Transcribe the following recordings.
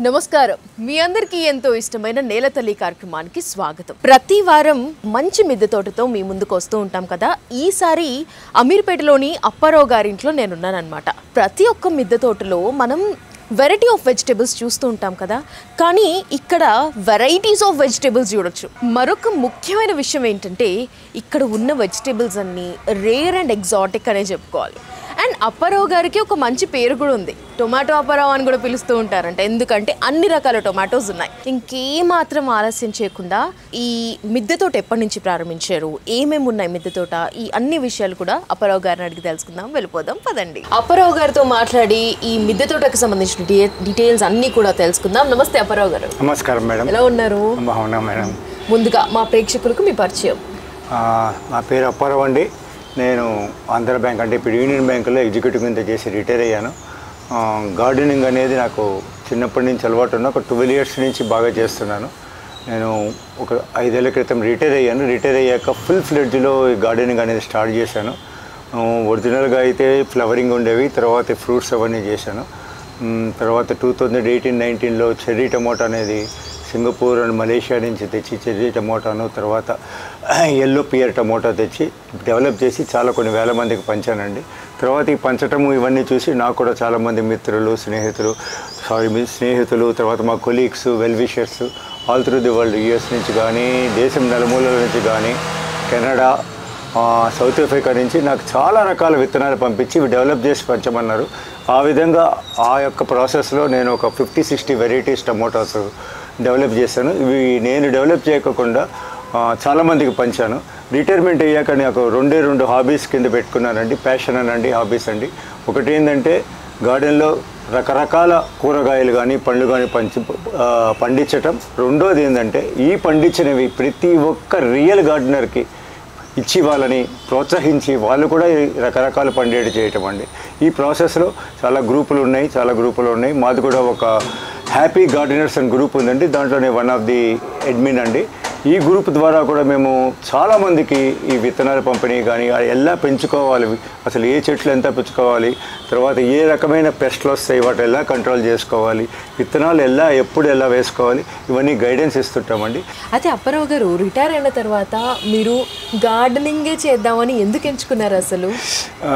నమస్కారం మీ అందరికీ ఎంతో ఇష్టమైన నేల తల్లి కార్యక్రమానికి స్వాగతం ప్రతి వారం మంచి మిద్దె తోటతో మీ ముందుకు వస్తూ ఉంటాం కదా ఈసారి అమీర్పేటలోని అప్పారావు గారింట్లో నేనున్నానమాట ప్రతి ఒక్క మిద్దె తోటలో మనం వెరైటీ ఆఫ్ వెజిటేబుల్స్ చూస్తూ ఉంటాం కదా కానీ ఇక్కడ వెరైటీస్ ఆఫ్ వెజిటేబుల్స్ చూడొచ్చు మరొక ముఖ్యమైన విషయం ఏంటంటే ఇక్కడ ఉన్న వెజిటేబుల్స్ అన్నీ రేర్ అండ్ ఎగ్జాటిక్ అనే చెప్పుకోవాలి అండ్ అప్పారావు గారికి ఒక మంచి పేరు కూడా ఉంది టొమాటో అప్పారావు అని కూడా పిలుస్తూ ఉంటారంట ఎందుకంటే అన్ని రకాల టొమాటోస్ ఉన్నాయి ఇంకేమాత్రం ఆలస్యం చేయకుండా ఈ మిద్దె తోట ఎప్పటి నుంచి ప్రారంభించారు ఏమేమి ఉన్నాయి మిద్దె తోట ఈ అన్ని విషయాలు కూడా అప్పారావు గారిని అడిగి తెలుసుకుందాం వెళ్ళిపోదాం పదండి అప్పారావు గారితో మాట్లాడి ఈ మిద్దె తోటకు సంబంధించిన డీ- డీటెయిల్స్ అన్ని కూడా తెలుసుకుందాం నమస్తే అప్పారావు గారు నమస్కారం మేడం ఎలా ఉన్నారు బాగున్నా మేడం ముందుగా మా ప్రేక్షకులకు మీ పరిచయం ఆ, నా పేరు అప్పారావు అండి నేను ఆంధ్ర బ్యాంక్ అంటే ఇప్పుడు యూనియన్ బ్యాంకులో ఎగ్జిక్యూటివ్ కింద చేసి రిటైర్ అయ్యాను ఆ, గార్డెనింగ్ అనేది నాకు చిన్నప్పటి నుంచి అలవాటు ఉన్న ఒక ట్వెల్వ్ ఇయర్స్ నుంచి బాగా చేస్తున్నాను నేను ఒక ఐదేళ్ల క్రితం రిటైర్ అయ్యాను రిటైర్ అయ్యాక ఫుల్ ఫ్లెడ్జ్లో ఈ గార్డెనింగ్ అనేది స్టార్ట్ చేశాను ఆ, ఒరిజినల్గా అయితే ఫ్లవరింగ్ ఉండేవి తర్వాత ఫ్రూట్స్ అవన్నీ చేశాను మ్, తర్వాత టూ థౌజండ్ ఎయిటీన్ నైన్టీన్లో చెర్రీ టమోటా అనేది సింగపూర్ అండ్ మలేషియా నుంచి తెచ్చి చెర్రీ టమోటాను తర్వాత ఎల్లో పియర్ టమోటా తెచ్చి డెవలప్ చేసి చాలా కొన్ని వేల మందికి పంచానండి తర్వాత ఈ పంచటము ఇవన్నీ చూసి నాకు కూడా చాలామంది మిత్రులు స్నేహితులు సారీ మీ స్నేహితులు తర్వాత మా colleagues well wishers all through the world US నుంచి కానీ దేశం నలుమూలల నుంచి కానీ కెనడా ఆ, సౌత్ ఆఫ్రికా నుంచి నాకు చాలా రకాల విత్తనాలు పంపించి ఇవి డెవలప్ చేసి పంచమన్నారు ఆ విధంగా ఆ యొక్క ప్రాసెస్లో నేను ఒక fifty sixty varieties tomatoes develop చేశాను ఇవి నేను డెవలప్ చేయకుండా ఆ, చాలామందికి పంచాను రిటైర్మెంట్ అయ్యాక నాకు రెండే రెండు హాబీస్ కింద పెట్టుకున్నానండి ప్యాషన్ అనండి హాబీస్ అండి ఒకటి ఏంటంటే గార్డెన్లో రకరకాల కూరగాయలు కానీ పండ్లు కానీ పంచి ఆ, పండించటం రెండోది ఏంటంటే ఈ పండించినవి ప్రతి ఒక్క రియల్ గార్డెనర్కి ఇచ్చి వాళ్ళని ప్రోత్సహించి వాళ్ళు కూడా ఈ రకరకాల పండేటి చేయటం అండి ఈ ప్రాసెస్లో చాలా గ్రూపులు ఉన్నాయి చాలా గ్రూపులు ఉన్నాయి మాది కూడా ఒక హ్యాపీ గార్డెనర్స్ అని గ్రూప్ ఉందండి దాంట్లోనే వన్ ఆఫ్ ది అడ్మిన్ అండి ఈ గ్రూప్ ద్వారా కూడా మేము చాలామందికి ఈ విత్తనాల పంపిణీ కానీ అది ఎలా పెంచుకోవాలి అసలు ఏ చెట్లు ఎంత పెంచుకోవాలి తర్వాత ఏ రకమైన పెస్ట్లు వస్తాయి వాటి ఎలా కంట్రోల్ చేసుకోవాలి విత్తనాలు ఎలా ఎప్పుడు ఎలా వేసుకోవాలి ఇవన్నీ గైడెన్స్ ఇస్తుంటామండి అయితే అప్పారావు గారు రిటైర్ అయిన తర్వాత మీరు గార్డెనింగే చేద్దామని ఎందుకు ఎంచుకున్నారు అసలు ఆ,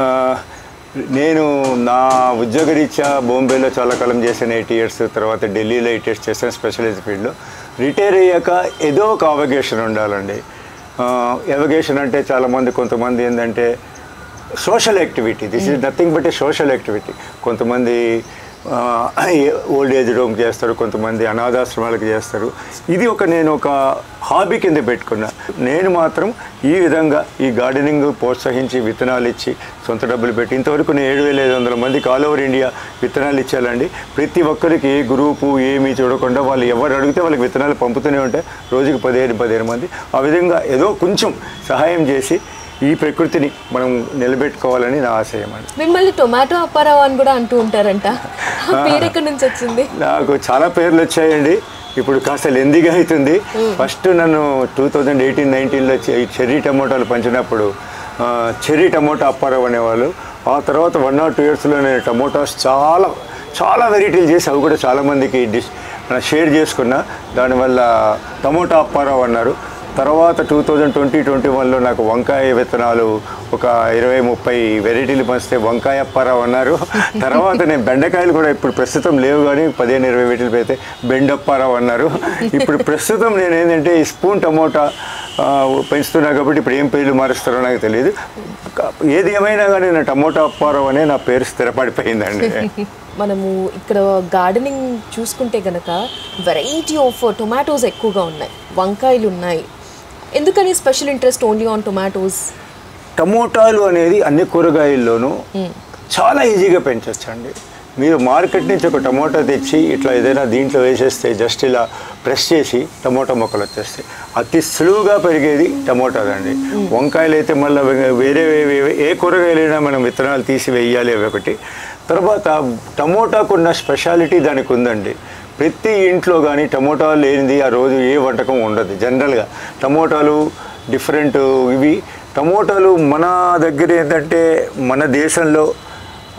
నేను నా ఉద్యోగరీత్యా బాంబేలో చాలా కాలం చేశాను ఎయిట్ ఇయర్స్ తర్వాత ఢిల్లీలో ఎయిట్ ఇయర్స్ చేశాను స్పెషలైజ్ ఫీల్డ్లో రిటైర్ అయ్యాక ఏదో ఒక అవగేషన్ ఉండాలండి అవగేషన్ అంటే చాలామంది కొంతమంది ఏంటంటే social activity this is nothing but a social activity కొంతమంది ఓల్డ్ ఏజ్ హోమ్ చేస్తారు కొంతమంది అనాథాశ్రమాలకు చేస్తారు ఇది ఒక నేను ఒక హాబీ కింద పెట్టుకున్నా నేను మాత్రం ఈ విధంగా ఈ గార్డెనింగ్ ప్రోత్సహించి విత్తనాలు ఇచ్చి సొంత డబ్బులు పెట్టి ఇంతవరకు నేను ఏడు వేల ఐదు వందల మందికి ఆల్ ఓవర్ ఇండియా విత్తనాలు ఇచ్చాలండి ప్రతి ఒక్కరికి ఏ గ్రూపు ఏమీ చూడకుండా వాళ్ళు ఎవరు అడిగితే వాళ్ళకి విత్తనాలు పంపుతూనే ఉంటాయి రోజుకి పదిహేను పదిహేను మంది ఆ విధంగా ఏదో కొంచెం సహాయం చేసి ఈ ప్రకృతిని మనం నిలబెట్టుకోవాలని నా ఆశయం అండి మిమ్మల్ని టొమాటో అప్పారావు అని కూడా అంటూ ఉంటారంట ఆ పేరు ఎక్కడి నుంచి వచ్చింది నాకు చాలా పేర్లు వచ్చాయండి ఇప్పుడు కాస్త లెందిగా అవుతుంది ఫస్ట్ నన్ను టూ థౌజండ్ ఎయిటీన్ నైన్టీన్లో చెర్రీ టమోటాలు పంచినప్పుడు ఆ, చెర్రీ టమోటా అప్పారావు అనేవాళ్ళు ఆ తర్వాత వన్ ఆర్ టూ ఇయర్స్లో నేను టమోటాస్ చాలా చాలా వెరైటీలు చేసి అవి కూడా చాలామందికి డిష్ షేర్ చేసుకున్నా దానివల్ల టమోటా అప్పారావు అన్నారు తర్వాత టూ థౌజండ్ ట్వంటీ ట్వంటీ వన్లో నాకు వంకాయ విత్తనాలు ఒక ఇరవై ముప్పై వెరైటీలు పంచితే వంకాయ అప్పారావు అన్నారు తర్వాత నేను బెండకాయలు కూడా ఇప్పుడు ప్రస్తుతం లేవు కానీ పదిహేను ఇరవై వెరైటీలు పెడితే బెండప్పారావు అన్నారు ఇప్పుడు ప్రస్తుతం నేను ఏంటంటే ఈ స్పూన్ టమోటా ఆ, పెంచుతున్నా కాబట్టి ఇప్పుడు ఏం పేర్లు మారుస్తారో నాకు తెలియదు క- ఏది ఏమైనా కానీ నా టమోటా అప్పారావు అనే నా పేరు స్థిరపడిపోయిందండి మనము ఇక్కడ గార్డెనింగ్ చూసుకుంటే గనక వెరైటీ ఆఫ్ టొమాటోస్ ఎక్కువగా ఉన్నాయి వంకాయలు ఉన్నాయి ఎందుకని special interest only on tomatoes టమోటాలు అనేది అన్ని కూరగాయల్లోనూ చాలా ఈజీగా పెంచొచ్చండి మీరు మార్కెట్ నుంచి ఒక టమోటా తెచ్చి ఇట్లా ఏదైనా దీంట్లో వేసేస్తే జస్ట్ ఇలా ప్రెస్ చేసి టమోటా మొక్కలు వచ్చేస్తాయి అతి సులువుగా పెరిగేది టమోటాదండి వంకాయలు అయితే మళ్ళీ వేరే వే- ఏ కూరగాయలైనా మనం విత్తనాలు తీసి వేయాలి అవి ఒకటి తర్వాత టమోటాకు ఉన్న స్పెషాలిటీ దానికి ఉందండి ప్రతి ఇంట్లో కానీ టమోటా లేనిది ఆ రోజు ఏ వంటకం ఉండదు జనరల్గా టమోటాలు డిఫరెంట్ ఇవి టమోటాలు మన దగ్గర ఏంటంటే మన దేశంలో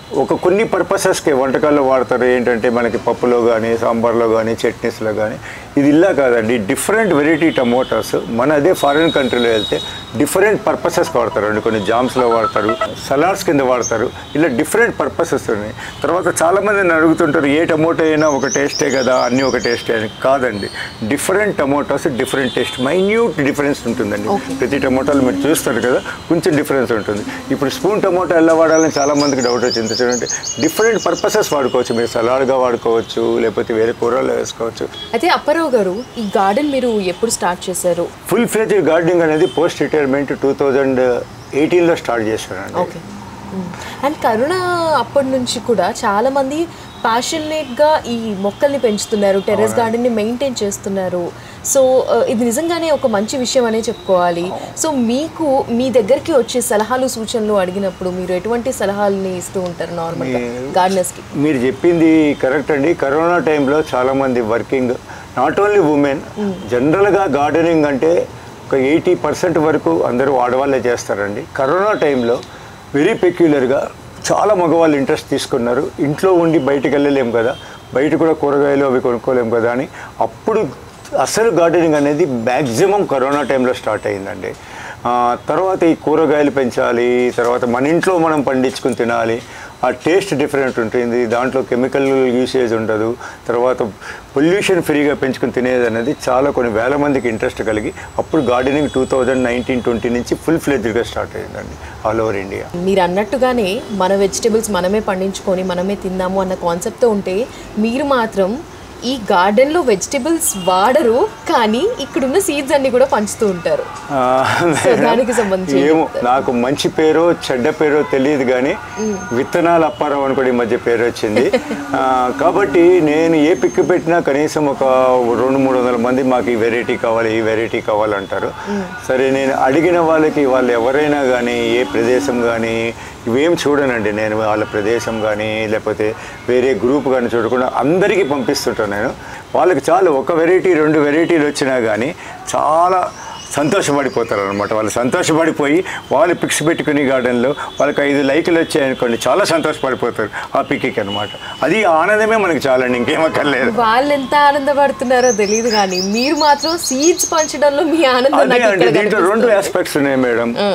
ఒక కొన్ని పర్పసెస్కి వంటకాల్లో వాడతారు ఏంటంటే మనకి పప్పులో కానీ సాంబార్లో కానీ చట్నీస్లో కానీ ఇది ఇలా కాదండి డిఫరెంట్ వెరైటీ టమోటాస్ మన అదే ఫారిన్ కంట్రీలో వెళ్తే డిఫరెంట్ పర్పసెస్కి వాడతారు అండి కొన్ని జామ్స్లో వాడతారు సలాడ్స్ కింద వాడతారు ఇలా డిఫరెంట్ పర్పసెస్ ఉన్నాయి తర్వాత చాలామంది నన్ను అడుగుతుంటారు ఏ టమోటా అయినా ఒక టేస్టే కదా అన్నీ ఒక టేస్టే అని కాదండి different tomatoes different taste minute difference ఉంటుందండి ప్రతి టమోటాలు మీరు చూస్తారు కదా కొంచెం డిఫరెన్స్ ఉంటుంది ఇప్పుడు స్పూన్ టమోటా ఎలా వాడాలని చాలా మందికి డౌట్ వచ్చింది చూడండి డిఫరెంట్ పర్పసెస్ వాడుకోవచ్చు మీరు సలాడ్గా వాడుకోవచ్చు లేకపోతే వేరే కూరలో వేసుకోవచ్చు అయితే అప్పారావు గారు ఈ గార్డెన్ మీరు ఎప్పుడు స్టార్ట్ చేశారు ఫుల్ ఫ్లెజ్ గార్డెనింగ్ అనేది పోస్ట్ రిటైర్మెంట్ టూ థౌజండ్ ఎయిటీన్లో స్టార్ట్ చేశానండి ఓకే అండ్ కరోనా అప్పటి నుంచి కూడా చాలా మంది passionate గా ఈ మొక్కల్ని పెంచుతున్నారు టెర్రస్ గార్డెన్ ని మెయింటైన్ చేస్తున్నారు సో ఇది నిజంగానే ఒక మంచి విషయం అనే చెప్పుకోవాలి సో మీకు మీ దగ్గరికి వచ్చే సలహాలు సూచనలు అడిగినప్పుడు మీరు ఎటువంటి సలహాలని ఇస్తూ ఉంటారు నార్మల్గా గార్డెనర్స్ కి మీరు చెప్పింది కరెక్ట్ అండి కరోనా టైంలో చాలామంది వర్కింగ్ నాట్ ఓన్లీ ఉమెన్ జనరల్గా గార్డెనింగ్ అంటే ఒక ఎయిటీ పర్సెంట్ వరకు అందరూ ఆడవాళ్ళే చేస్తారండి కరోనా టైంలో వెరీ పెక్యులర్గా చాలా మగవాళ్ళు ఇంట్రెస్ట్ తీసుకున్నారు ఇంట్లో ఉండి బయటికి వెళ్ళలేం కదా బయట కూడా కూరగాయలు అవి కొనుక్కోలేం కదా అని అప్పుడు అసలు గార్డెనింగ్ అనేది మ్యాక్సిమం కరోనా టైంలో స్టార్ట్ అయిందండి ఆ, తర్వాత ఈ కూరగాయలు పెంచాలి తర్వాత మన ఇంట్లో మనం పండించుకుని తినాలి ఆ టేస్ట్ డిఫరెంట్ ఉంటుంది దాంట్లో కెమికల్ యూసేజ్ ఉండదు తర్వాత పొల్యూషన్ ఫ్రీగా పెంచుకుని తినేది అనేది చాలా కొన్ని వేల మందికి ఇంట్రెస్ట్ కలిగి అప్పుడు gardening two thousand nineteen twenty నుంచి ఫుల్ ఫ్లెజ్డ్గా స్టార్ట్ అయిందండి ఆల్ ఓవర్ ఇండియా మీరు అన్నట్టుగానే మన వెజిటేబుల్స్ మనమే పండించుకొని మనమే తిందాము అన్న కాన్సెప్ట్తో ఉంటే మీరు మాత్రం ఈ గార్డెన్లో వెజిటేబుల్స్ వాడరు కానీ ఇక్కడున్న సీడ్స్ అన్ని కూడా పంచుతూ ఉంటారు ఆ, సో దానికి సంబంధించి ఏం ఏమో చెప్తారు? నాకు మంచి పేరో చెడ్డ పేరో తెలియదు కానీ విత్తనాలు అప్పారావు అని కూడా ఈ మధ్య పేరు వచ్చింది ఆ, కాబట్టి నేను ఏ పిక్ పెట్టినా కనీసం ఒక రెండు మూడు వందల మంది మాకు ఈ వెరైటీ కావాలి ఈ వెరైటీ కావాలంటారు సరే నేను అడిగిన వాళ్ళకి వాళ్ళు ఎవరైనా కానీ ఏ ప్రదేశం కానీ ఇవేం చూడనండి నేను వాళ్ళ ప్రదేశం కానీ లేకపోతే వేరే గ్రూప్ కానీ చూడకుండా అందరికీ పంపిస్తుంటాను నేను వాళ్ళకి చాలు ఒక వెరైటీ రెండు వెరైటీలు వచ్చినా కానీ చాలా సంతోషపడిపోతారు అనమాట వాళ్ళు సంతోషపడిపోయి వాళ్ళు పిక్స్ పెట్టుకుని గార్డెన్లో వాళ్ళకి ఐదు లైకులు వచ్చాయనుకోండి చాలా సంతోషపడిపోతారు ఆ పిక్కి అనమాట అది ఆనందమే మనకి చాలండి ఇంకేమక్కర్లేదు వాళ్ళు ఎంత ఆనందపడుతున్నారో తెలియదు కానీ మీరు మాత్రం సీడ్స్ పంచడంలో మీ ఆనందం అదే నాకు అండి ఇక్కడ దీంట్లో రెండు కనిపిస్తుంది. ఆస్పెక్ట్స్ ఉన్నాయి మేడం ఆ,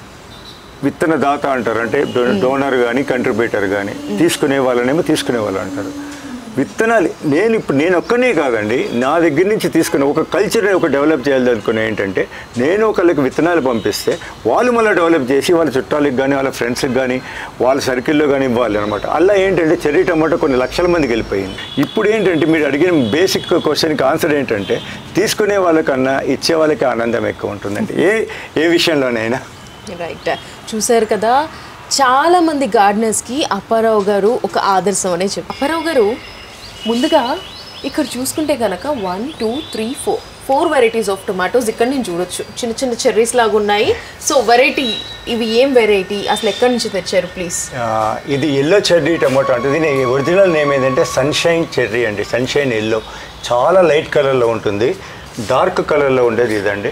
విత్తన దాత అంటారు అంటే డో- డోనర్ కానీ కంట్రిబ్యూటర్ కానీ తీసుకునే వాళ్ళనేమో తీసుకునే వాళ్ళు అంటారు విత్తనాలు నేను ఇప్పుడు నేను ఒక్కనే కాదండి నా దగ్గర నుంచి తీసుకుని ఒక కల్చర్ని ఒక డెవలప్ చేయాలనుకునే ఏంటంటే నేను ఒకళ్ళకి విత్తనాలు పంపిస్తే వాళ్ళు మళ్ళీ డెవలప్ చేసి వాళ్ళ చుట్టాలకు కానీ వాళ్ళ ఫ్రెండ్స్కి కానీ వాళ్ళ సర్కిల్లో కానీ ఇవ్వాలి అనమాట అలా ఏంటంటే చెర్రీ టమాటో కొన్ని లక్షల మందికి వెళ్ళిపోయింది ఇప్పుడు ఏంటంటే మీరు అడిగిన బేసిక్ క్వశ్చన్కి ఆన్సర్ ఏంటంటే తీసుకునే వాళ్ళకన్నా ఇచ్చే వాళ్ళకి ఆనందం ఎక్కువ ఉంటుందండి ఏ ఏ విషయంలోనైనా రైట్ చూశారు కదా చాలా మంది గార్డెనర్స్కి అప్పారావు గారు ఒక ఆదర్శం అనే చెప్పారు అప్పారావు గారు ముందుగా ఇక్కడ చూసుకుంటే కనుక one two three four four varieties of tomatoes ఇక్కడ నేను చూడొచ్చు చిన్న చిన్న చెర్రీస్ లాగా ఉన్నాయి సో వెరైటీ ఇవి ఏం వెరైటీ అసలు ఎక్కడి నుంచి తెచ్చారు ప్లీజ్ ఆ, ఇది ఎల్లో చెర్రీ టమాటో అంటే దీని ఒరిజినల్ నేమ్ ఏంటంటే సన్షైన్ చెర్రీ అండి సన్షైన్ ఎల్లో చాలా లైట్ కలర్లో ఉంటుంది డార్క్ కలర్లో ఉండేది ఇదండి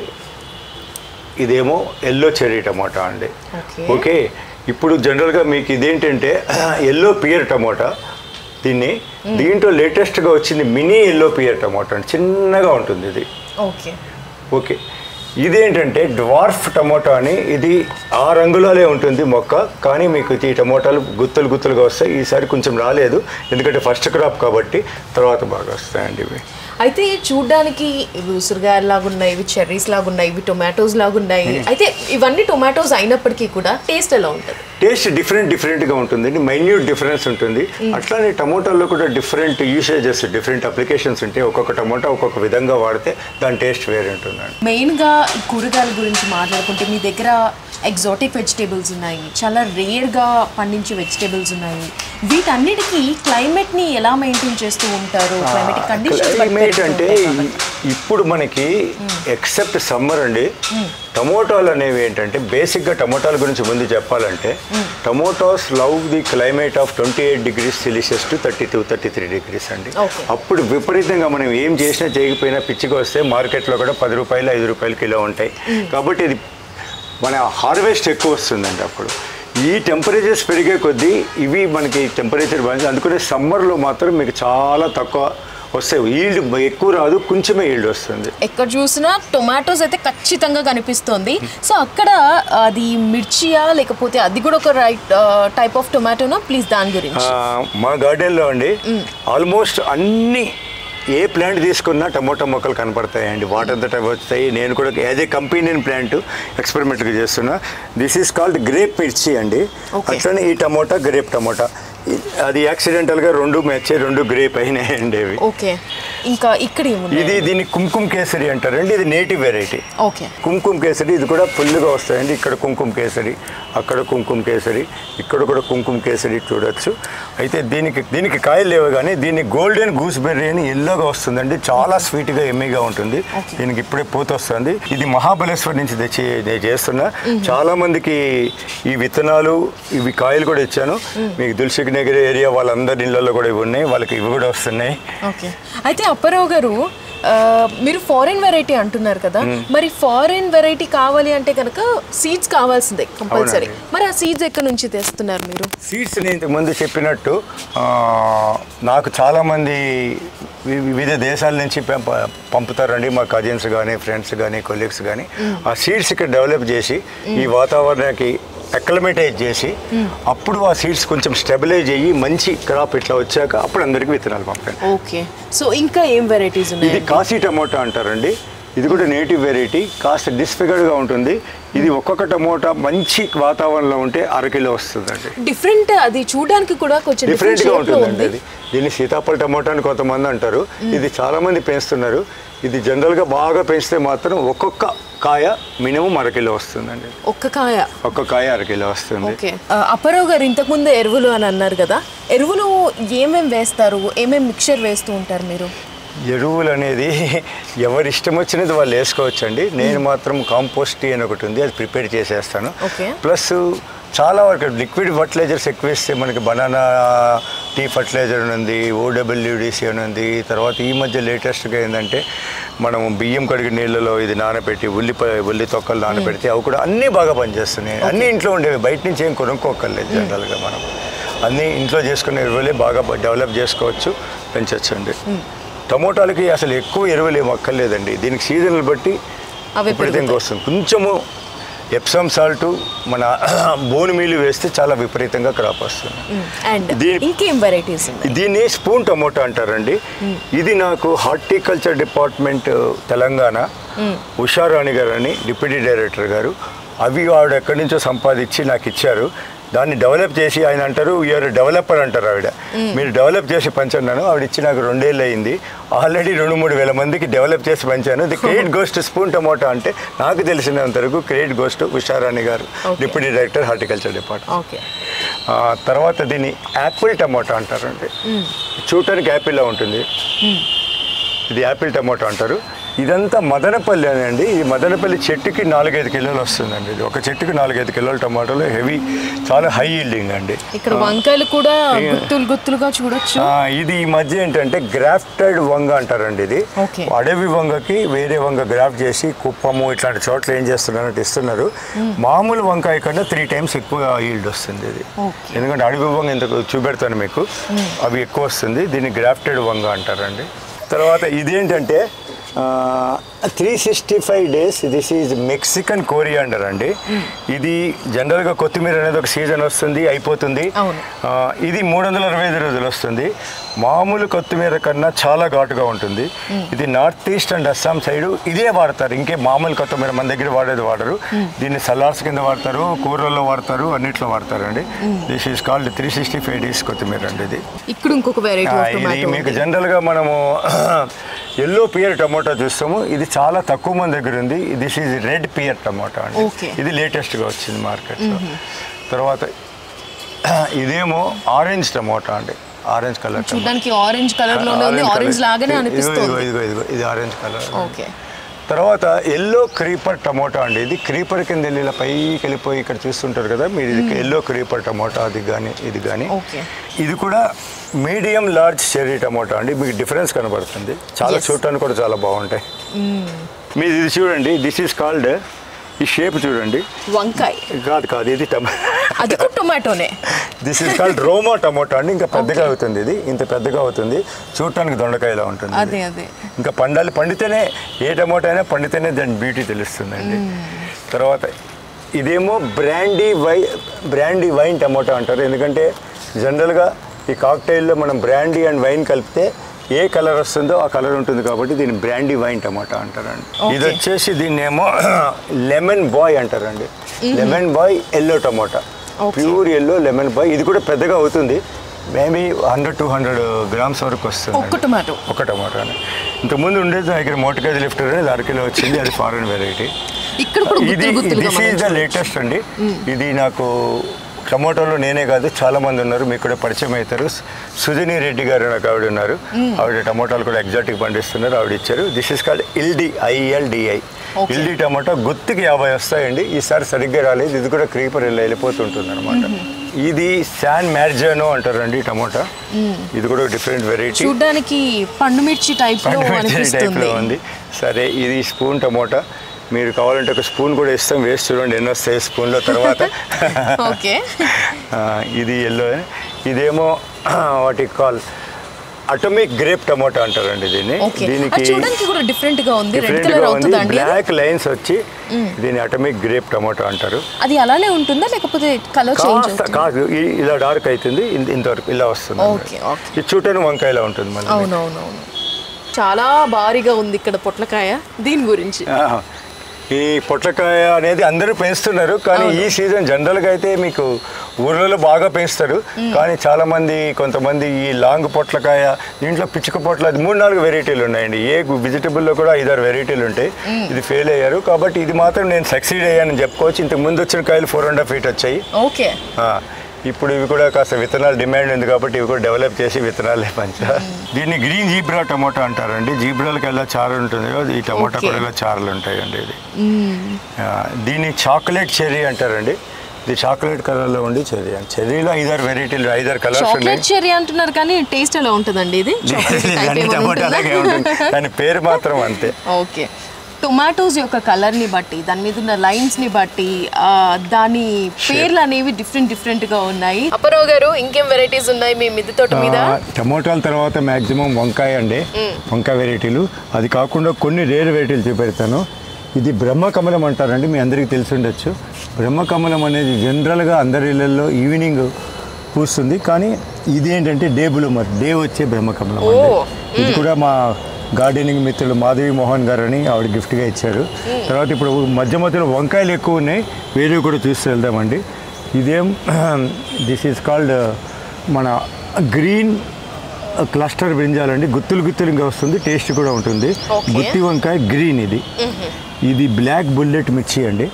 ఇదేమో ఎల్లో చెర్రీ టమాటా అండి ఓకే ఓకే ఇప్పుడు జనరల్గా మీకు ఇదేంటంటే ఎల్లో పియర్ టమోటా దీన్ని దీంట్లో లేటెస్ట్గా వచ్చింది మినీ ఎల్లో పియర్ టమోటా అండి చిన్నగా ఉంటుంది ఇది ఓకే ఓకే ఇదేంటంటే డ్వార్ఫ్ టమోటా అని ఇది ఆ రంగులోనే ఉంటుంది మొక్క కానీ మీకు ఈ టమోటాలు గుత్తులు గుత్తులుగా వస్తాయి ఈసారి కొంచెం రాలేదు ఎందుకంటే ఫస్ట్ క్రాప్ కాబట్టి తర్వాత బాగా వస్తాయండి ఇవి అయితే చూడ్డానికి ఇవి ఉసిరిగాయలు లాగా ఉన్నాయి ఇవి చెర్రీస్ లాగా ఉన్నాయి ఇవి టొమాటోస్ లాగా ఉన్నాయి అయితే ఇవన్నీ టొమాటోస్ అయినప్పటికీ కూడా టేస్ట్ ఎలా ఉంటుంది టేస్ట్ డిఫరెంట్ డిఫరెంట్గా ఉంటుందండి మైన్యూట్ డిఫరెన్స్ ఉంటుంది అట్లానే టమోటాల్లో కూడా డిఫరెంట్ యూసేజెస్ డిఫరెంట్ అప్లికేషన్స్ ఉంటాయి ఒక్కొక్క టమోటా ఒక్కొక్క విధంగా వాడితే దాని టేస్ట్ వేరే ఉంటుందండి మెయిన్గా ఈ కూరగాయల గురించి మాట్లాడుకుంటే మీ దగ్గర ఎగ్జాటిక్ వెజిటేబుల్స్ ఉన్నాయి చాలా రేర్గా పండించే వెజిటేబుల్స్ ఉన్నాయి వీటన్నిటికీ క్లైమేట్ని ఎలా మెయింటైన్ చేస్తూ ఉంటారు క్లైమేటిక్ కండిషన్స్ క్లైమేట్ అంటే ఇ- ఇప్పుడు మనకి ఎక్సెప్ట్ సమ్మర్ అండి టమోటాలు అనేవి ఏంటంటే బేసిక్గా టమోటాల గురించి ముందు చెప్పాలంటే tomatoes love the climate of twenty eight degrees Celsius to thirty two thirty three degrees అండి Okay. అప్పుడు విపరీతంగా మనం ఏం చేసినా చేయకపోయినా పిచ్చిగా వస్తే మార్కెట్లో కూడా పది రూపాయలు ఐదు రూపాయలు కిలో ఉంటాయి కాబట్టి ఇది మన హార్వెస్ట్ ఎక్కువ వస్తుందండి అప్పుడు ఈ టెంపరేచర్స్ పెరిగే కొద్దీ ఇవి మనకి టెంపరేచర్ బాగా అందుకనే సమ్మర్లో మాత్రం మీకు చాలా తక్కువ వస్తాయి ఈల్డ్ ఎక్కువ రాదు కొంచెమే ఈల్డ్ వస్తుంది ఎక్కడ చూసినా టొమాటోస్ అయితే ఖచ్చితంగా కనిపిస్తుంది సో అక్కడ అది మిర్చియా లేకపోతే అది కూడా ఒక రైట్ టైప్ ఆఫ్ టొమాటోనా ప్లీజ్ దాని గురించి ఆ, మా గార్డెన్లో అండి ఆల్మోస్ట్ అన్ని ఏ ప్లాంట్ తీసుకున్నా టమోటా మొక్కలు కనపడతాయండి వాటర్ దట్ వస్తాయి నేను కూడా యాజ్ ఏ కంపెనీ ప్లాంట్ ఎక్స్పెరిమెంట్గా చేస్తున్నా దిస్ ఈస్ కాల్డ్ గ్రేప్ మిర్చి అండి Okay. అట్లనే ఈ టమోటా గ్రేప్ టమోటా ఇ- అది యాక్సిడెంటల్గా రెండు మెచ్చే రెండు గ్రేప్ అయినాయండి అవి ఓకే ఇంకా ఇక్కడ ఏముంది ఇది దీన్ని కుంకుమ కేసరి అంటారండి ఇది నేటివ్ వెరైటీ ఓకే కుంకుమ కేసరి ఇది కూడా ఫుల్గా వస్తాయండి ఇక్కడ కుంకుమ కేసరి అక్కడ కుంకుమ కేసరి ఇక్కడ కూడా కుంకుమ కేసరి చూడొచ్చు అయితే దీనికి దీనికి కాయలు లేవు కానీ దీన్ని గోల్డెన్ గూస్ బెర్రీ అని ఎల్లోగా వస్తుందండి చాలా స్వీట్గా ఎమ్మిగా ఉంటుంది దీనికి ఇప్పుడే పూత వస్తుంది ఇది మహాబలేశ్వర్ నుంచి తెచ్చి నేను చేస్తున్నా చాలా మందికి ఈ విత్తనాలు ఇవి కాయలు కూడా ఇచ్చాను మీకు దుల్సిక్ నగర్ ఏరియా వాళ్ళందరి ఇళ్ళల్లో కూడా ఇవి ఉన్నాయి వాళ్ళకి ఇవి కూడా వస్తున్నాయి ఓకే అయితే అప్పారావు గారు ఆ, మీరు ఫారెన్ వెరైటీ అంటున్నారు కదా మరి ఫారెన్ వెరైటీ కావాలి అంటే కనుక సీడ్స్ కావాల్సిందే కంపల్సరీ అవునండి. మరి ఆ సీడ్స్ ఎక్కడి నుంచి తెస్తున్నారు మీరు సీడ్స్ నేను ఇంతకుముందు చెప్పినట్టు ఆ, నాకు చాలామంది వి- వివిధ దేశాల నుంచి పంప పంపుతారండి మా కజిన్స్ కానీ ఫ్రెండ్స్ కానీ కొలీగ్స్ కానీ ఆ సీడ్స్ ఇక్కడ డెవలప్ చేసి ఈ వాతావరణానికి అక్లమేటైజ్ చేసి అప్పుడు ఆ సీడ్స్ కొంచెం స్టెబిలైజ్ అయ్యి మంచి క్రాప్ ఇట్లా వచ్చాక అప్పుడు అందరికీ విత్తనాలు పంపాను ఓకే సో ఇంకా ఏం వెరైటీస్ ఇది ఉన్నాయి కాశీ టమోటా అంటారండి ఇది కూడా నేటివ్ వెరైటీ కాస్త డిస్ఫిగర్డ్గా ఉంటుంది ఇది ఒక్కొక్క టమోటా మంచి వాతావరణంలో ఉంటే అరకిలో వస్తుందండి డిఫరెంట్ అది చూడడానికి కూడా కొంచెం డిఫరెంట్ డిఫరెంట్ గా షేప్ లో ఉంటుందండి ఉంది అది దీన్ని సీతాఫల టమోటా అని కొంతమంది అంటారు ఇది చాలా మంది పెంచుతున్నారు ఇది జనరల్ గా బాగా పెంచితే మాత్రం ఒక్కొక్క కాయ మినిమం అరకిలో వస్తుందండి ఒక్క కాయ ఒక్క కాయ అరకిలో వస్తుంది ఓకే ఆ, అప్పారావు గారు ఇంతకుముందు ఎరువులు అని అన్నారు కదా ఎరువులు ఏమేం వేస్తారు ఏమేం మిక్చర్ వేస్తూ ఉంటారు మీరు ఎరువులు అనేది ఎవరి ఇష్టం వచ్చినది వాళ్ళు వేసుకోవచ్చండి నేను మాత్రం కాంపోస్ట్ టీ అని ఒకటి ఉంది అది ప్రిపేర్ చేసేస్తాను Okay. ప్లస్ చాలా వరకు లిక్విడ్ ఫర్టిలైజర్స్ ఎక్కువ వేస్తే మనకి బనానా టీ ఫర్టిలైజర్ అని ఉంది ఓడబ్ల్యూడిసి అని ఉంది తర్వాత ఈ మధ్య లేటెస్ట్గా ఏంటంటే మనం బియ్యం కడిగి నీళ్ళలో ఇది నానబెట్టి ఉల్లిపాయ ఉల్లి తొక్కలు నానబెడితే అవి కూడా అన్నీ బాగా పనిచేస్తున్నాయి అన్నీ ఇంట్లో ఉండేవి బయట నుంచి ఏం కొనుక్కోకర్లేదు జనరల్గా మనం అన్నీ ఇంట్లో చేసుకునే ఎరువులే బాగా డెవలప్ చేసుకోవచ్చు పెంచవచ్చండి టమోటాలకి అసలు ఎక్కువ ఎరువులు ఏం అక్కర్లేదండి దీనికి సీజన్లు బట్టి అవి విపరీతంగా వస్తుంది కొంచెము ఎప్సమ్ సాల్ట్ మన బోన్ మీలు వేస్తే చాలా విపరీతంగా క్రాప్ వస్తుంది అండ్ దీని- ఇంకేం వెరైటీస్ ఉన్నాయి దీన్ని స్పూన్ టమోటా అంటారండి ఇది నాకు హార్టికల్చర్ డిపార్ట్మెంట్ తెలంగాణ ఉషారాణి గారు అని డిప్యూటీ డైరెక్టర్ గారు అవి ఆవిడ ఎక్కడి నుంచో సంపాదించి నాకు ఇచ్చారు దాన్ని డెవలప్ చేసి ఆయన అంటారు యూఆర్ డెవలపర్ అంటారు ఆవిడ మీరు డెవలప్ చేసి పంచన్నాను ఆవిడ ఇచ్చి నాకు రెండేళ్ళు అయింది ఆల్రెడీ రెండు మూడు వేల మందికి డెవలప్ చేసి పంచాను the credit goes to spoon tomato అంటే నాకు తెలిసినంత వరకు క్రెడిట్ గోస్ట్ ఉషారాణి గారు Okay. Deputy director horticulture department okay ఆ, తర్వాత దీన్ని యాపిల్ టమోటా అంటారండి చూడటానికి యాపిల్లా ఉంటుంది ఇది యాపిల్ టమోటా అంటారు ఇదంతా మదనపల్లి అని అండి ఈ మదనపల్లి చెట్టుకి నాలుగైదు కిలోలు వస్తుందండి ఇది ఒక చెట్టుకి నాలుగైదు కిలోల టమాటాలు హెవీ చాలా హై ఈల్డింగ్ అండి ఇక్కడ వంకాయలు కూడా గుత్తులు గుత్తులుగా చూడొచ్చు ఆ, ఇది ఈ మధ్య ఏంటంటే గ్రాఫ్టెడ్ వంగ అంటారండి ఇది Okay. అడవి వంగకి వేరే వంగ గ్రాఫ్ట్ చేసి కుప్పము ఇట్లాంటి చోట్ల ఏం చేస్తున్నారంటే ఇస్తున్నారు మామూలు వంకాయ కన్నా త్రీ టైమ్స్ ఎక్కువ ఈల్డ్ వస్తుంది ఇది Okay. ఎందుకంటే అడవి వంగ ఇంత చూపెడతాను మీకు అవి ఎక్కువ వస్తుంది దీన్ని గ్రాఫ్టెడ్ వంగ అంటారండి తర్వాత ఇదేంటంటే three sixty five days this is Mexican coriander అండి ఇది జనరల్గా కొత్తిమీర అనేది ఒక సీజన్ వస్తుంది అయిపోతుంది అవును. ఆ, ఇది మూడు వందల అరవై ఐదు రోజులు వస్తుంది మామూలు కొత్తిమీర కన్నా చాలా ఘాటుగా ఉంటుంది ఇది north east and Assam side ఇదే వాడతారు ఇంకే మామూలు కొత్తిమీర మన దగ్గర వాడేది వాడరు దీన్ని సలాడ్స్ కింద వాడతారు కూరల్లో వాడతారు అన్నిట్లో వాడతారు అండి this is called three sixty five days కొత్తిమీర అండి ఇది ఇక్కడ ఇంకొక వెరైటీ ఆ, ఆఫ్ ఇది టొమాటో మీకు జనరల్గా మనము ఎల్లో పియర్ టమోటా చూస్తాము ఇది చాలా తక్కువ మంది దగ్గర ఉంది this is red pear tomato అండి Okay. ఇది లేటెస్ట్గా వచ్చింది మార్కెట్లో తర్వాత ఇదేమో ఆరెంజ్ టమోటా అండి ఆరెంజ్ కలర్ చూడడానికి ఆరెంజ్ కలర్ లోనే ఉంది ఆరెంజ్ లాగానే అనిపిస్తుంది ఇదిగో ఇదిగో ఇది ఆరెంజ్ కలర్ ఓకే తర్వాత ఎల్లో క్రీపర్ టమోటా అండి ఇది క్రీపర్ కింద వెళ్ళి ఇలా పైకి వెళ్ళిపోయి ఇక్కడ చూస్తుంటారు కదా మీరు ఇది ఎల్లో క్రీపర్ టమోటా అది కానీ ఇది కానీ ఓకే ఇది కూడా మీడియం లార్జ్ చెర్రీ టమోటా అండి మీకు డిఫరెన్స్ కనబడుతుంది చాలా Yes. చూడటానికి కూడా చాలా బాగుంటాయి మీరు ఇది చూడండి దిస్ ఈస్ కాల్డ్ ఈ షేప్ చూడండి వంకాయ కాదు కాదు ఇది టమ అది కూడా టొమాటోనే this is called Roma tomato అండి ఇంకా పెద్దగా అవుతుంది ఇది ఇంత పెద్దగా అవుతుంది చూడటానికి దొండకాయలా ఉంటుంది ఇది. అదే అదే ఇంకా పండాలి పండితేనే ఏ టమోటా అయినా పండితేనే దాని బ్యూటీ తెలుస్తుందండి తర్వాత ఇదేమో బ్రాండీ వై బ్రాండీ వైన్ టమోటా అంటారు ఎందుకంటే జనరల్గా ఈ కాక్టైల్లో మనం బ్రాండీ అండ్ వైన్ కలిపితే ఏ కలర్ వస్తుందో ఆ కలర్ ఉంటుంది కాబట్టి దీన్ని బ్రాండీ వైన్ టమాటా అంటారండి Okay. ఇది వచ్చేసి దీన్ని ఏమో లెమన్ బాయ్ అంటారండి lemon boy yellow tomato Okay. Pure yellow lemon boy ఇది కూడా పెద్దగా అవుతుంది maybe hundred two hundred grams వరకు వస్తుంది ఒక్క టొమాటో ఒక టమాటాని ఇంతకుముందు ఉండేది నా దగ్గర మోటకాయ లిఫ్టర్ అనేది అరకిలో వచ్చింది అది ఫారెన్ వెరైటీ ఇక్కడ కూడా ఇది గుత్తులు గుత్తులుగా దిస్ మనం ఈజ్ ద చూడొచ్చు. లేటెస్ట్ అండి ఇది నాకు టమోటాలో నేనే కాదు చాలా మంది ఉన్నారు మీకు కూడా పరిచయం అవుతారు సుజని రెడ్డి గారు నాకు ఆవిడ ఉన్నారు ఆవిడ టమోటాలు కూడా ఎగ్జాక్ట్గా పండిస్తున్నారు ఆవిడ ఇచ్చారు this is called Ildi ILDI Okay. Ildi tomato గుత్తికి యాభై వస్తాయండి ఈసారి సరిగ్గా రాలేదు ఇది కూడా క్రీపర్ వెళ్ళి వెళ్ళిపోతుంటుంది అనమాట ఇది శాన్ మ్యార్జానో అంటారండి ఈ టమోటా ఇది కూడా డిఫరెంట్ వెరైటీ చూడ్డానికి పండు మిర్చి టైప్ లో టైప్లో అనిపిస్తుంది ఉంది సరే ఇది స్పూన్ టమోటా మీరు కావాలంటే ఒక స్పూన్ కూడా ఇస్తాం వేస్ట్ చూడండి ఎన్నో వస్తాయి స్పూన్లో తర్వాత ఓకే ఆ, ఇది ఎల్లో ఇదేమో వాటి కాల్ అటమిక్ గ్రేప్ టమోటా అంటారండి దీన్ని ఓకే దీనికి అది చూడడానికి కూడా డిఫరెంట్ గా ఉంది రెడ్ different కలర్ గా ఉంది అవుతుందండి అది? బ్లాక్ లైన్స్ వచ్చి దీన్ని అటమిక్ గ్రేప్ టమోటా అంటారు అది అలానే ఉంటుందా లేకపోతే కలర్ చేంజ్ కాస్త కాదు ఈ- ఇలా డార్క్ అవుతుంది ఇన్- ఇంతవరకు ఇలా వస్తుంది ఓకే ఓకే ఇది చూడటానికి వంకాయలా ఉంటుంది మళ్ళీ అవునవునవును చాలా భారీగా ఉంది ఇక్కడ పొట్లకాయ దీని గురించి ఆహా. ఈ పొట్లకాయ అనేది అందరూ పెంచుతున్నారు కానీ ఈ సీజన్ జనరల్గా అయితే మీకు ఊర్లలో బాగా పెంచుతారు కానీ చాలా మంది కొంతమంది ఈ లాంగ్ పొట్లకాయ దీంట్లో పిచ్చుక పొట్ల అది మూడు నాలుగు వెరైటీలు ఉన్నాయండి ఏ వెజిటబుల్లో కూడా ఐదారు వెరైటీలు ఉంటాయి ఇది ఫెయిల్ అయ్యారు కాబట్టి ఇది మాత్రం నేను సక్సీడ్ అయ్యానని చెప్పుకోవచ్చు ఇంతకు ముందు వచ్చిన కాయలు ఫోర్ అండ్ హాఫ్ ఫీట్ వచ్చాయి ఓకే ఆ, ఇప్పుడు ఇవి కూడా కాస్త విత్తనాలు డిమాండ్ ఉంది కాబట్టి ఇవి కూడా డెవలప్ చేసి విత్తనాలే పంచా దీన్ని గ్రీన్ జీబ్రా టమోటా అంటారండి జీబ్రాలకి ఎలా చారు ఉంటుంది కదా, ఈ టమోటా Okay. కూడా ఇలా చారులు ఉంటాయండి ఇది ఆ, దీన్ని చాక్లెట్ చెర్రీ అంటారండి ఇది చాక్లెట్ కలర్లో ఉండి చెర్రీ అండి చెర్రీలో ఐదారు వెరైటీలు ఐదారు కలర్స్ ఉన్నాయి చాక్లెట్ చెర్రీ అంటున్నారు కానీ టేస్ట్ ఎలా ఉంటుందండి ఇది చాక్లెట్ టైప్ అన్ని ఏమైనా టమోటా అలాగే ఉంటుంది ఉంటుందా? దాని పేరు మాత్రం అంతే ఓకే టొమాటోస్ యొక్క కలర్ ని బట్టి దాని మీద ఉన్న లైన్స్ ని బట్టి ఆ, దాని పేర్లు అనేవి డిఫరెంట్ డిఫరెంట్ గా ఉన్నాయి అప్పరావు గారు ఇంకేం వెరైటీస్ ఉన్నాయి మీ మిద్దె తోట మీద ఆ, టమోటాల తర్వాత మ్యాక్సిమం వంకాయ అండి వంకాయ వెరైటీలు అది కాకుండా కొన్ని రేర్ వెరైటీలు చూపెడతాను ఇది బ్రహ్మకమలం అంటారండి మీ అందరికీ తెలిసి ఉండొచ్చు బ్రహ్మకమలం అనేది జనరల్గా అందరి ఇళ్ళల్లో ఈవినింగ్ పూస్తుంది కానీ ఇది ఏంటంటే డే బ్లూమర్ డే వచ్చే బ్రహ్మకమలం అండి ఓ, ఇది కూడా మా గార్డెనింగ్ మిత్రులు మాధవి మోహన్ గారు అని ఆవిడ గిఫ్ట్గా ఇచ్చారు తర్వాత ఇప్పుడు మధ్య మధ్యలో వంకాయలు ఎక్కువ ఉన్నాయి వేరేవి కూడా చూసి వెళ్దామండి ఇదేం దిస్ ఈజ్ కాల్డ్ మన గ్రీన్ క్లస్టర్ బ్రింజాలండి గుత్తులు గుత్తులు ఇంకా వస్తుంది టేస్ట్ కూడా ఉంటుంది Okay. గుత్తి వంకాయ గ్రీన్ ఇది ఇది బ్లాక్ బుల్లెట్ మిర్చి అండి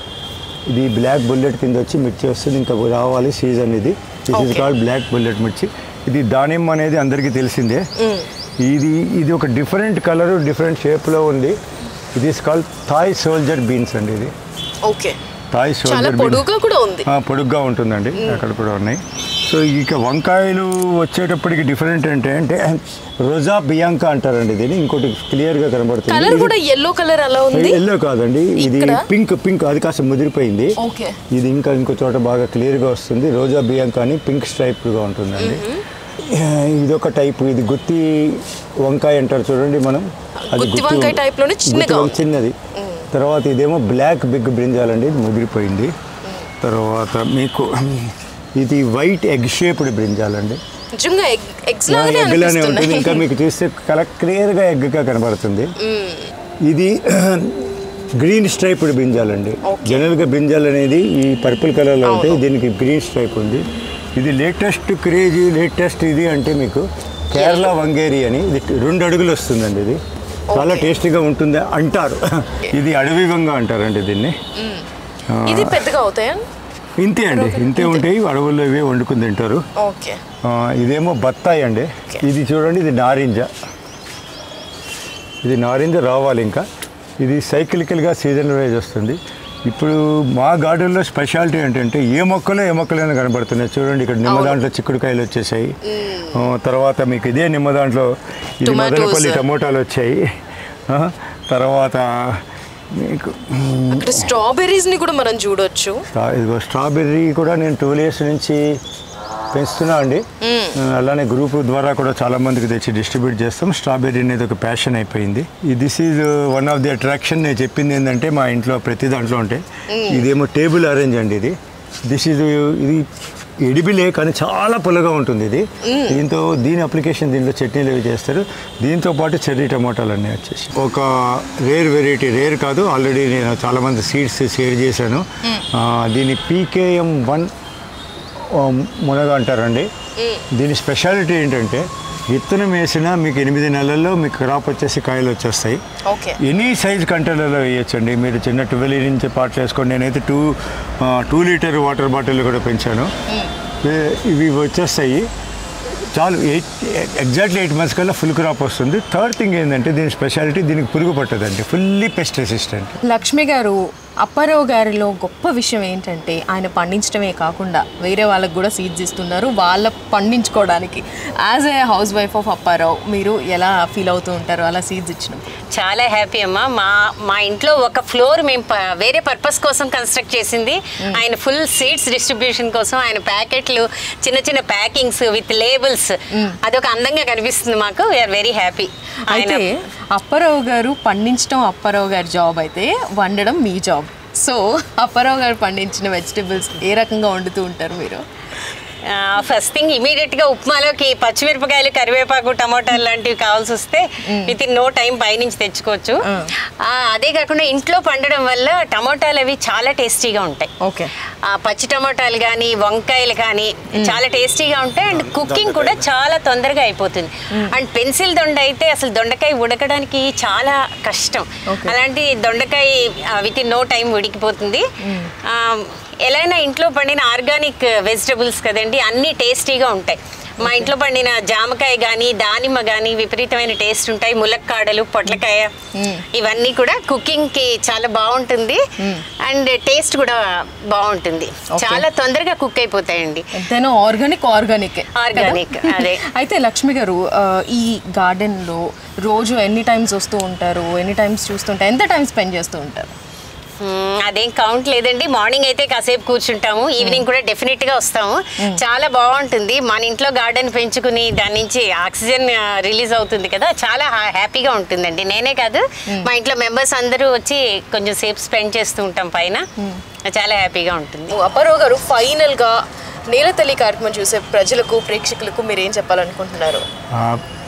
ఇది బ్లాక్ బుల్లెట్ కింద వచ్చి మిర్చి వస్తుంది ఇంకా రావాలి సీజన్ ఇది this is Okay. Called black bullet మిర్చి ఇది దానిమ్మ అనేది అందరికీ తెలిసిందే ఇది ఇది ఒక డిఫరెంట్ కలర్ డిఫరెంట్ షేప్లో ఉంది ఇది is called Thai soldier beans అండి ఇది ఓకే థాయ్ చాలా సోల్జర్ బీన్స్ పొడుగుగా కూడా ఉంది ఆ, పొడుగ్గా ఉంటుందండి అక్కడ కూడా ఉన్నాయి సో ఇక వంకాయలు వచ్చేటప్పటికి డిఫరెంట్ అంటే అంటే రోజా బియాంకా అంటారండి దీన్ని ఇంకోటి క్లియర్గా కనబడుతుంది కలర్ ఇది- కూడా ఎల్లో కలర్ అలా ఉంది ఎల్లో కాదండి ఇది ఇక్కడ? పింక్ పింక్ అది కాస్త ముదిరిపోయింది ఓకే ఇది ఇంకా ఇంకో చోట బాగా క్లియర్గా వస్తుంది రోజా బియాంకా అని పింక్ స్ట్రైప్గా ఉంటుందండి ఇది ఒక టైప్ ఇది గుత్తి వంకాయ అంటారు చూడండి మనం గుత్తి వంకాయ type లోనే చిన్నగా గుత్తి వంకాయ ఉంది. చిన్నది తర్వాత ఇదేమో బ్లాక్ బిగ్ బ్రింజాలండి ఇది ముదిరిపోయింది తర్వాత మీకు ఇది వైట్ ఎగ్ షేప్డ్ బ్రింజాలండి నిజంగా ఎగ్స్ లాగానే ఎగ్లానే ఉంటుంది ఇంకా అనిపిస్తున్నాయి మీకు చూస్తే కల క్లియర్గా ఎగ్గా కనబడుతుంది ఇది గ్రీన్ స్ట్రైప్డ్ బ్రింజాలండి Okay. జనరల్గా బ్రింజాల్ అనేది ఈ పర్పుల్ కలర్లో ఉంటాయి అవును. దీనికి గ్రీన్ స్ట్రైప్ ఉంది ఇది లేటెస్ట్ క్రేజీ లేటెస్ట్ ఇది అంటే మీకు కేరళ వంగేరి అని ఇది రెండు అడుగులు వస్తుందండి ఇది చాలా Okay. టేస్టీగా ఉంటుంది అంటారు ఇది అడవి వంగ అంటారండి దీన్ని ఆ, ఇది పెద్దగా అవుతాయా ఇంతే అండి ఇంతే ఉంటాయి అడవుల్లో ఇవే వండుకుని తింటారు ఓకే ఆ, ఇదేమో బత్తాయి అండి Okay. ఇది చూడండి ఇది నారింజ ఇది నారింజ రావాలి ఇంకా ఇది సైకిలికల్గా సీజన్ వైజ్ వస్తుంది ఇప్పుడు మా గార్డెన్లో స్పెషాలిటీ ఏంటంటే ఏ మొక్కలో ఏ మొక్కలైనా కనబడుతున్నాయి చూడండి ఇక్కడ నిమ్మ అవును. దాంట్లో చిక్కుడుకాయలు వచ్చేసాయి ఆ, తర్వాత మీకు ఇదే నిమ్మ దాంట్లో ఇది Tomatoes. మదనపల్లి టమోటాలు వచ్చాయి ఆ, తర్వాత మీకు అక్కడ స్ట్రాబెర్రీస్ ని కూడా మనం చూడొచ్చు స్ట్రా ఇదిగో స్ట్రాబెర్రీ కూడా నేను ట్వెల్వ్ ఇయర్స్ నుంచి పెంచుతున్నా అండి అలానే గ్రూప్ ద్వారా కూడా చాలా మందికి తెచ్చి డిస్ట్రిబ్యూట్ చేస్తాం స్ట్రాబెర్రీ అనేది ఒక ప్యాషన్ అయిపోయింది this is one of the attraction నేను చెప్పింది ఏంటంటే మా ఇంట్లో ప్రతి దాంట్లో ఉంటాయి ఇదేమో టేబుల్ అరేంజ్ అండి ఇది దిస్ ఈజ్ ఇది ఎడిబిలే కానీ చాలా పుల్లగా ఉంటుంది ఇది దీంతో దీని అప్లికేషన్ దీంట్లో చట్నీలు అవి చేస్తారు దీంతో పాటు చెర్రీ టమాటాలు అన్నీ వచ్చేసి ఒక రేర్ వెరైటీ రేర్ కాదు ఆల్రెడీ నేను చాలా మంది సీడ్స్ షేర్ చేశాను ఆ, దీని పీకేఎం వన్ మునగ అంటారండి దీని స్పెషాలిటీ ఏంటంటే విత్తనం వేసినా మీకు ఎనిమిది నెలల్లో మీకు క్రాప్ వచ్చేసి కాయలు వచ్చేస్తాయి ఓకే ఎనీ సైజ్ కంటైనర్లో వేయచ్చండి మీరు చిన్న ట్వెల్వ్ ఇంచ్ పాటలు వేసుకోండి నేనైతే two two litre water bottle కూడా పెంచాను ఏ- ఇవి వచ్చేస్తాయి చాలు ఎయిట్ ఎగ్జాక్ట్లీ ఎయిట్ మంత్స్ కల్లా ఫుల్ క్రాప్ వస్తుంది థర్డ్ థింగ్ ఏంటంటే దీని స్పెషాలిటీ దీనికి పురుగు పట్టదండి ఫుల్లీ పెస్ట్ రెసిస్టెంట్ లక్ష్మి గారు అప్పారావు గారిలో గొప్ప విషయం ఏంటంటే ఆయన పండించడమే కాకుండా వేరే వాళ్ళకి కూడా సీడ్స్ ఇస్తున్నారు వాళ్ళ పండించుకోవడానికి as a housewife of Apparao మీరు ఎలా ఫీల్ అవుతూ ఉంటారు అలా సీడ్స్ ఇచ్చినప్పుడు చాలా హ్యాపీ అమ్మా మా మా ఇంట్లో ఒక ఫ్లోర్ మేము ప- వేరే పర్పస్ కోసం కన్స్ట్రక్ట్ చేసింది ఆయన ఫుల్ సీడ్స్ డిస్ట్రిబ్యూషన్ కోసం ఆయన ప్యాకెట్లు చిన్న చిన్న ప్యాకింగ్స్ విత్ లేబుల్స్ అదొక అందంగా కనిపిస్తుంది మాకు వీఆర్ వెరీ హ్యాపీ అయితే అప్పారావు గారు పండించడం అప్పారావు గారి జాబ్ అయితే వండడం మీ జాబ్ సో అప్పారావు గారు పండించిన వెజిటబుల్స్ ఏ రకంగా వండుతూ ఉంటారు మీరు ఫస్ట్ థింగ్ ఇమీడియట్ గా ఉప్మాలోకి పచ్చిమిరపకాయలు కరివేపాకు టమాటాలు లాంటివి కావాల్సి వస్తే విత్ ఇన్ నో టైం పైనుంచి తెచ్చుకోవచ్చు ఆ, అదే కాకుండా ఇంట్లో పండడం వల్ల టమాటాలు అవి చాలా టేస్టీగా ఉంటాయి ఓకే ఆ పచ్చి టమాటాలు కానీ వంకాయలు కానీ చాలా టేస్టీగా ఉంటాయి అండ్ కుకింగ్ కూడా చాలా తొందరగా అయిపోతుంది అండ్ పెన్సిల్ దొండ అయితే అసలు దొండకాయ ఉడకడానికి చాలా కష్టం Okay. అలాంటి దొండకాయ విత్ ఇన్ నో టైం ఉడికిపోతుంది ఆ, ఎలా అయినా ఇంట్లో పండిన ఆర్గానిక్ వెజిటబుల్స్ కదండి అన్నీ టేస్టీగా ఉంటాయి మా ఇంట్లో పండిన జామకాయ కానీ దానిమ్మ కానీ విపరీతమైన టేస్ట్ ఉంటాయి ములక్కాడలు పొట్లకాయ ఇవన్నీ కూడా కుకింగ్ కి చాలా బాగుంటుంది అండ్ టేస్ట్ కూడా బాగుంటుంది చాలా తొందరగా కుక్ అయిపోతాయండి ఎంతైనా ఆర్గానిక్ ఆర్గానిక్ Organic, అదే. అయితే లక్ష్మి గారు ఆ, ఈ గార్డెన్ లో రోజు ఎన్ని టైమ్స్ వస్తూ ఉంటారు ఎన్ని టైమ్స్ చూస్తుంటారు ఎంత టైం స్పెండ్ చేస్తూ ఉంటారు మ్మ్, అదేం కౌంట్ లేదండి మార్నింగ్ అయితే కాసేపు కూర్చుంటాము ఈవినింగ్ కూడా డెఫినెట్ గా వస్తాము చాలా బాగుంటుంది మన ఇంట్లో గార్డెన్ పెంచుకుని దాని నుంచి ఆక్సిజన్ రిలీజ్ అవుతుంది కదా చాలా హా- హ్యాపీగా ఉంటుందండి నేనే కాదు మా ఇంట్లో మెంబర్స్ అందరూ వచ్చి కొంచెం సేపు స్పెండ్ చేస్తూ ఉంటాం పైన చాలా హ్యాపీగా ఉంటుంది అప్పారావు గారు ఫైనల్ గా నేలతల్లి కార్యక్రమం చూసే ప్రజలకు ప్రేక్షకులకు మీరు ఏం చెప్పాలనుకుంటున్నారు ఆ,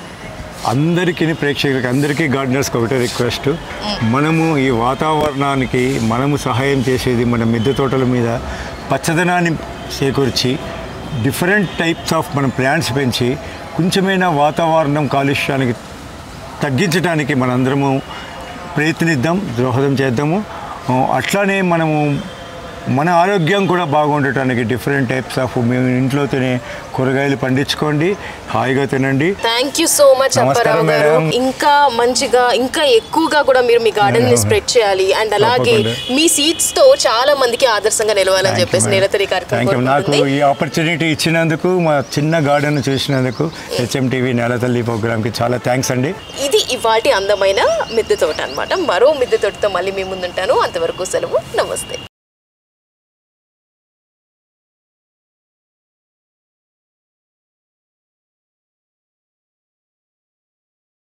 అందరికీ ప్రేక్షకులకి అందరికీ గార్డెనర్స్కి ఒకటే రిక్వెస్ట్ మనము ఈ వాతావరణానికి మనము సహాయం చేసేది మన మిద్దె తోటల మీద పచ్చదనాన్ని చేకూర్చి డిఫరెంట్ టైప్స్ ఆఫ్ మనం ప్లాంట్స్ పెంచి కొంచెమైనా వాతావరణం కాలుష్యానికి తగ్గించడానికి మనందరము ప్రయత్నిద్దాం దోహదం చేద్దాము ఆ, అట్లానే మనము మన ఆరోగ్యం కూడా బాగుండటానికి డిఫరెంట్ టైప్స్ ఆఫ్ మేము ఇంట్లో తినే కూరగాయలు పండించుకోండి హాయిగా తినండి థ్యాంక్ యూ సో మచ్ నమస్కారం, అప్పారావు గారు మేడం. ఇంకా మంచిగా ఇంకా ఎక్కువగా కూడా మీరు మీ గార్డెన్ ని స్ప్రెడ్ చేయాలి అండ్ అలాగే తప్పకుండా. మీ సీడ్స్ తో చాలా మందికి ఆదర్శంగా నిలవాలని చెప్పేసి నేలతల్లి థ్యాంక్ యూ నాకు కార్యక్రమం ఈ ఆపర్చునిటీ ఇచ్చినందుకు మా చిన్న గార్డెన్ చూసినందుకు హెచ్ఎంటీవీ నేలతల్లి ప్రోగ్రామ్కి చాలా థ్యాంక్స్ అండి ఇది ఇవాటి అందమైన మిద్దె తోట అన్నమాట మరో మిద్దె తోటతో మళ్ళీ మీ ముందుంటాను అంతవరకు సెలవు నమస్తే